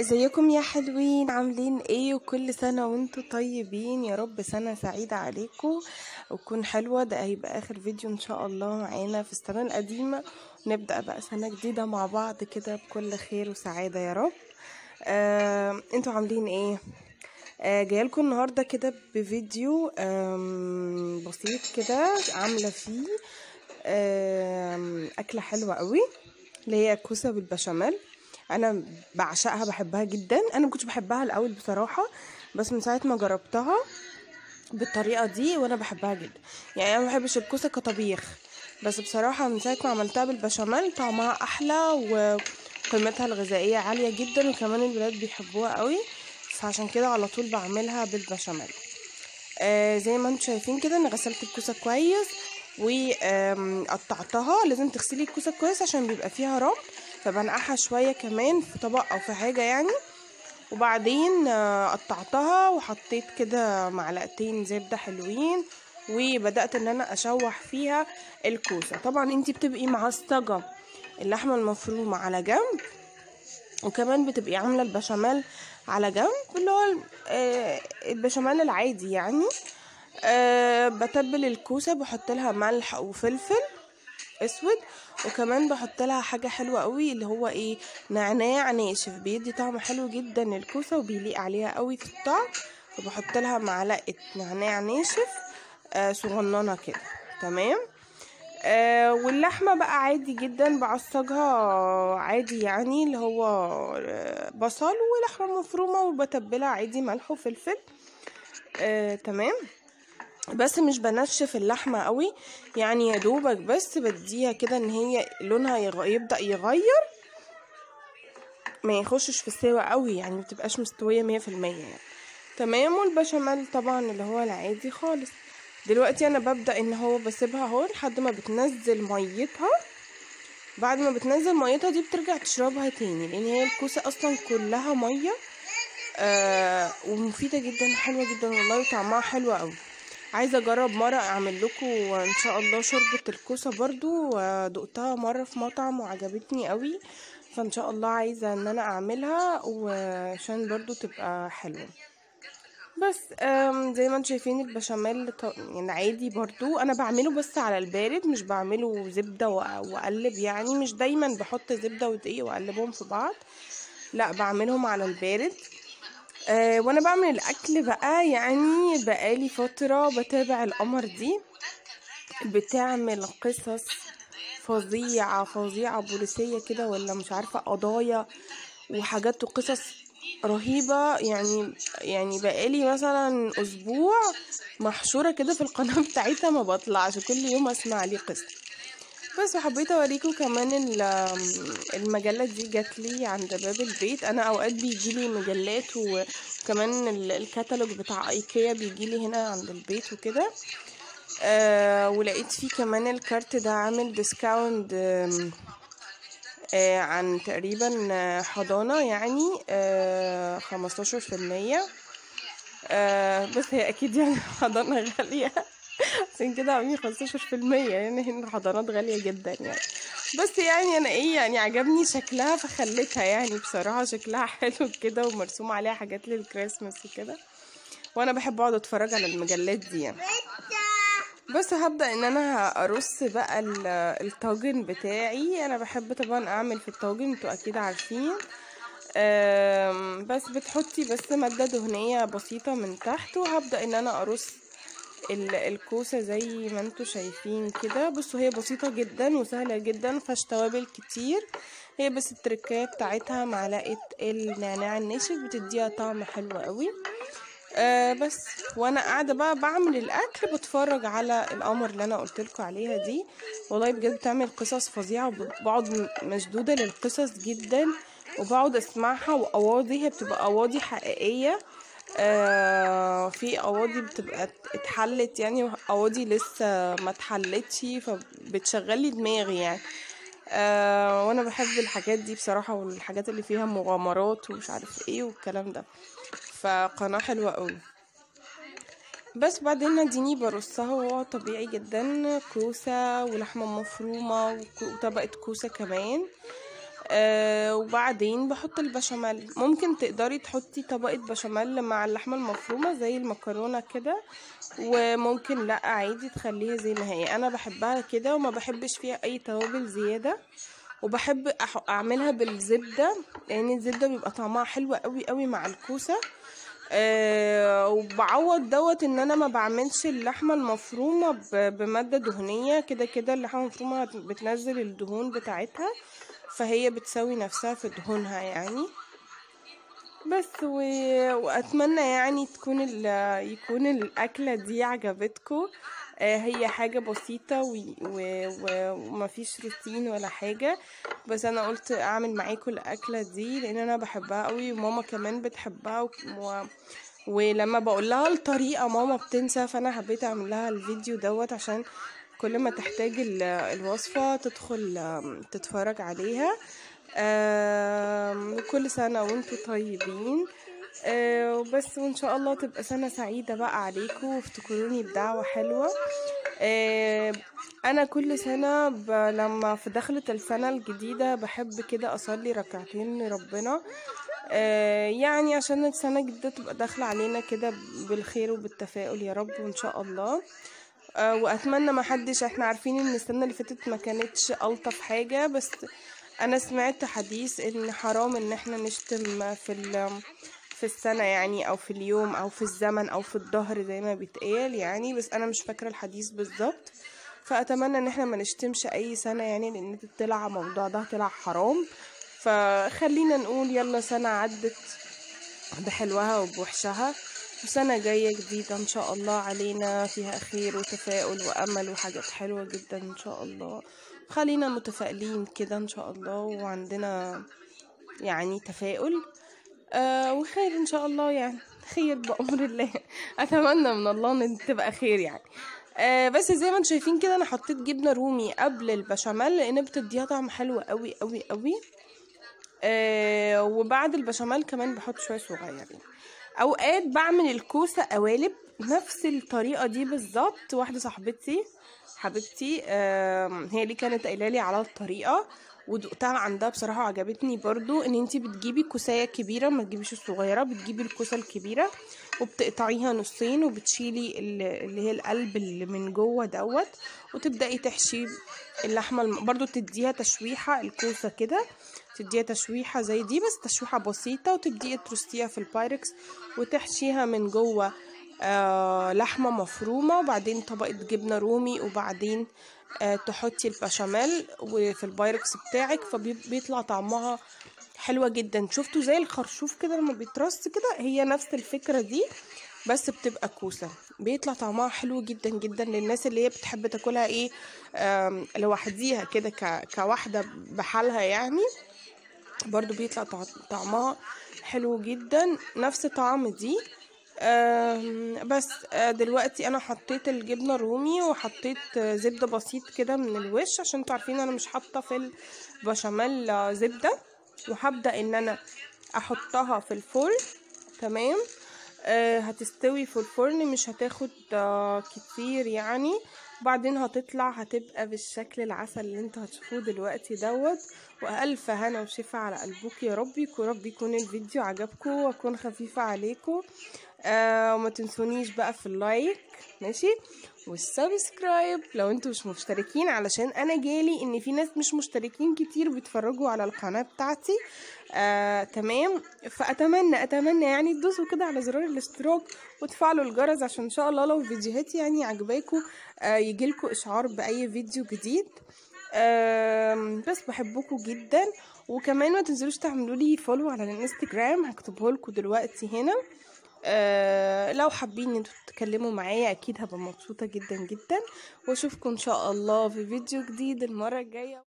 ازيكم يا حلوين عاملين ايه وكل سنة وانتم طيبين يا رب سنة سعيدة عليكم وتكون حلوة ده هيبقى اخر فيديو ان شاء الله معانا في السنة القديمة ونبدأ بقى سنة جديدة مع بعض كده بكل خير وسعادة يا رب آه، انتوا عاملين ايه آه، جايلكم النهاردة كده بفيديو آم، بسيط كده عاملة فيه آم، أكلة حلوة قوي اللي هي كوسة بالبشاميل انا بعشقها بحبها جدا انا ما كنتش بحبها الاول بصراحه بس من ساعه ما جربتها بالطريقه دي وانا بحبها جدا يعني انا ما بحبش الكوسه كطبيخ بس بصراحه من ساعه ما عملتها بالبشاميل طعمها احلى وقيمتها الغذائيه عاليه جدا وكمان الولاد بيحبوها قوي فعشان كده على طول بعملها بالبشاميل آه زي ما انتم شايفين كده انا غسلت الكوسه كويس وقطعتها لازم تغسلي الكوسه كويس عشان بيبقى فيها رمل فبنقعها شويه كمان في طبق او في حاجه يعني وبعدين آه، قطعتها وحطيت كده معلقتين زبده حلوين وبدات ان انا اشوح فيها الكوسه طبعا انتي بتبقي معصجه اللحمه المفرومه على جنب وكمان بتبقي عامله البشاميل على جنب اللي هو آه، البشاميل العادي يعني أه بتبل الكوسه بحط لها ملح وفلفل اسود وكمان بحط لها حاجه حلوه قوي اللي هو ايه نعناع ناشف بيدي طعم حلو جدا للكوسه وبيليق عليها قوي في الطعم فبحط لها معلقه نعناع ناشف آه صغننه كده تمام آه واللحمة بقى عادي جدا بعصجها عادي يعني اللي هو آه، بصل ولحمة مفرومة وبتبلها عادي ملح وفلفل آه تمام بس مش بنشف اللحمة قوي يعني يا دوبك بس بديها كده ان هي لونها يغ... يبدأ يغير ما يخشش في السوا قوي يعني ما بتبقاش مستوية مية في المية يعني تمام والبشاميل طبعا اللي هو العادي خالص دلوقتي انا ببدأ ان هو بسيبها اهو لحد ما بتنزل ميتها بعد ما بتنزل ميتها دي بترجع تشربها تاني لان هي الكوسة اصلا كلها مية آه ومفيدة جدا حلوة جدا والله وطعمها حلو قوي عايزه اجرب مره اعمل لكم ان شاء الله شوربه الكوسه برضو ودقتها مره في مطعم وعجبتني قوي فان شاء الله عايزه ان انا اعملها وعشان برضو تبقى حلوه بس آم، زي ما انتم شايفين البشاميل ط- يعني عادي برضو انا بعمله بس على البارد مش بعمله زبده وأ- واقلب يعني مش دايما بحط زبده ودقيق واقلبهم في بعض لا بعملهم على البارد أه وانا بعمل الاكل بقى يعني بقالي فتره بتابع القمر دي بتعمل قصص فظيعه فظيعه بوليسيه كده ولا مش عارفه قضايا وحاجات وقصص رهيبه يعني يعني بقالي مثلا اسبوع محشوره كده في القناه بتاعتها ما بطلعش كل يوم اسمع لي قصه بس وحبيت اوريكم كمان ال- المجلة دي جات لي عند باب البيت انا اوقات بيجي لي مجلات وكمان ال- الكتالوج بتاع ايكيا بيجي لي هنا عند البيت وكده آه ولقيت فيه كمان الكارت ده عامل ديسكاونت آم، آه عن تقريبا آه، حضانة يعني آه خمستاشر في المية آه بس هي اكيد يعني حضانة غالية عشان كده عاملين خمستاشر في المية يعني هنا الحضانات غالية جدا يعني بس يعني انا ايه يعني عجبني شكلها فخليتها يعني بصراحة شكلها حلو كده ومرسوم عليها حاجات للكريسماس وكده وانا بحب اقعد اتفرج على المجلات دي يعني بس هبدأ ان انا ارص بقى ال- الطاجن بتاعي انا بحب طبعا اعمل في الطاجن انتوا اكيد عارفين أم، بس بتحطي بس مادة دهنية بسيطة من تحت وهبدأ ان انا ارص ال- الكوسة زي ما انتوا شايفين كده بصوا هي بسيطة جدا وسهلة جدا مفيهاش توابل كتير هي بس التركية بتاعتها معلقة النعناع الناشف بتديها طعم حلو قوي آه بس وانا قاعده بقى بعمل الاكل بتفرج على القمر اللي انا قلت لكم عليها دي والله بجد بتعمل قصص فظيعه وبقعد م- مشدوده للقصص جدا وبقعد اسمعها واواضي هي بتبقى اواضي حقيقيه آه في قواضي بتبقى ات- اتحلت يعني وقواضي لسه ما اتحلتش فبتشغلي دماغي يعني آه وانا بحب الحاجات دي بصراحة والحاجات اللي فيها مغامرات ومش عارف ايه والكلام ده فقناة حلوة قوي بس بعدين اديني برصها وهو طبيعي جدا كوسة ولحمة مفرومة وك- وطبقة كوسة كمان آه وبعدين بحط البشاميل ممكن تقدري تحطي طبقة بشاميل مع اللحمة المفرومة زي المكرونة كده وممكن لا عادي تخليها زي ما هي انا بحبها كده وما بحبش فيها اي توابل زيادة وبحب أح- اعملها بالزبدة لان الزبدة بيبقى طعمها حلو قوي قوي مع الكوسة آه وبعوض دوت ان انا ما بعملش اللحمه المفرومه ب- بماده دهنيه كده كده اللحمه المفرومه بتنزل الدهون بتاعتها فهي بتسوي نفسها في دهونها يعني بس و... واتمنى يعني تكون ال... يكون الاكله دي عجبتكم آه هي حاجه بسيطه و... و... و... ومفيش روتين ولا حاجه بس انا قلت اعمل معاكم الاكله دي لان انا بحبها قوي وماما كمان بتحبها و... و... ولما بقول لها الطريقه ماما بتنسى فانا حبيت اعمل لها الفيديو دوت عشان كل ما تحتاج ال- الوصفه تدخل آم، تتفرج عليها آم، كل سنه وانتم طيبين آه، وبس وان شاء الله تبقى سنه سعيده بقى عليكم وافتكروني بدعوه حلوه آه، انا كل سنه ب... لما في دخلة السنه الجديده بحب كده اصلي ركعتين لربنا آه، يعني عشان السنه الجديده تبقى داخله علينا كده بالخير وبالتفاؤل يا رب وان شاء الله آه، واتمنى ما حدش احنا عارفين ان السنه اللي فاتت ما كانتش الطف حاجه بس انا سمعت حديث ان حرام ان احنا نشتم في ال في السنة يعني أو في اليوم أو في الزمن أو في الظهر زي ما بيتقال يعني بس أنا مش فاكرة الحديث بالظبط فأتمنى إن احنا ما نشتمش أي سنة يعني لأن طلع موضوع ده طلع حرام فخلينا نقول يلا سنة عدت بحلوها وبوحشها وسنة جاية جديدة إن شاء الله علينا فيها خير وتفاؤل وأمل وحاجات حلوة جدا إن شاء الله خلينا متفائلين كده إن شاء الله وعندنا يعني تفاؤل آه وخير ان شاء الله يعني خير بامر الله اتمنى من الله ان تبقى خير يعني آه بس زي ما انتم شايفين كده انا حطيت جبنه رومي قبل البشاميل لان بتديها طعم حلو قوي قوي قوي آه وبعد البشاميل كمان بحط شويه صغيرين اوقات بعمل الكوسه قوالب نفس الطريقه دي بالظبط واحده صاحبتي حبيبتي آم، هي اللي كانت قايله لي على الطريقه ودقتها عندها بصراحه عجبتني برضو ان انتي بتجيبي كوسايه كبيره ما تجيبيش الصغيره بتجيبي الكوسه الكبيره وبتقطعيها نصين وبتشيلي ال- اللي هي القلب اللي من جوه دوت وتبداي تحشي اللحمه الم... برضو تديها تشويحه الكوسه كده تديها تشويحه زي دي بس تشويحه بسيطه وتبداي ترستيها في البايركس وتحشيها من جوه آه لحمه مفرومه وبعدين طبقه جبنه رومي وبعدين آه تحطي البشاميل وفي البايركس بتاعك فبيطلع طعمها حلوه جدا شفتوا زي الخرشوف كده لما بيترص كده هي نفس الفكره دي بس بتبقى كوسه بيطلع طعمها حلو جدا جدا للناس اللي هي بتحب تاكلها ايه آم، لوحديها كده ك- كواحده بحالها يعني برضو بيطلع طع- طعمها حلو جدا نفس طعم دي آم، بس آه، دلوقتي انا حطيت الجبنه الرومي وحطيت آه، زبده بسيط كده من الوش عشان انتوا عارفين انا مش حاطه في البشاميل آه، زبده وهبدا ان انا احطها في الفرن تمام آه هتستوي في الفرن مش هتاخد آه كتير يعني بعدين هتطلع هتبقى بالشكل العسل اللي انتوا هتشوفوه دلوقتي دوت والف هنا وشفا على قلبك يا ربي يا رب يكون الفيديو عجبكم واكون خفيفه عليكم آه وما تنسونيش بقى في اللايك ماشي والسبسكرايب لو انتوا مش مشتركين علشان انا جالي ان في ناس مش مشتركين كتير بيتفرجوا على القناه بتاعتي آه تمام فاتمنى اتمنى يعني تدوسوا كده على زرار الاشتراك وتفعلوا الجرس عشان ان شاء الله لو فيديوهاتي يعني عجباكم آه يجيلكوا اشعار باي فيديو جديد آم، بس بحبكم جدا وكمان ما تنسوش تعملوا لي فولو على الانستجرام هكتبه لكم دلوقتي هنا آه لو حابين ان انتوا تتكلموا معايا اكيد هبقى مبسوطه جدا جدا واشوفكم ان شاء الله في فيديو جديد المره الجايه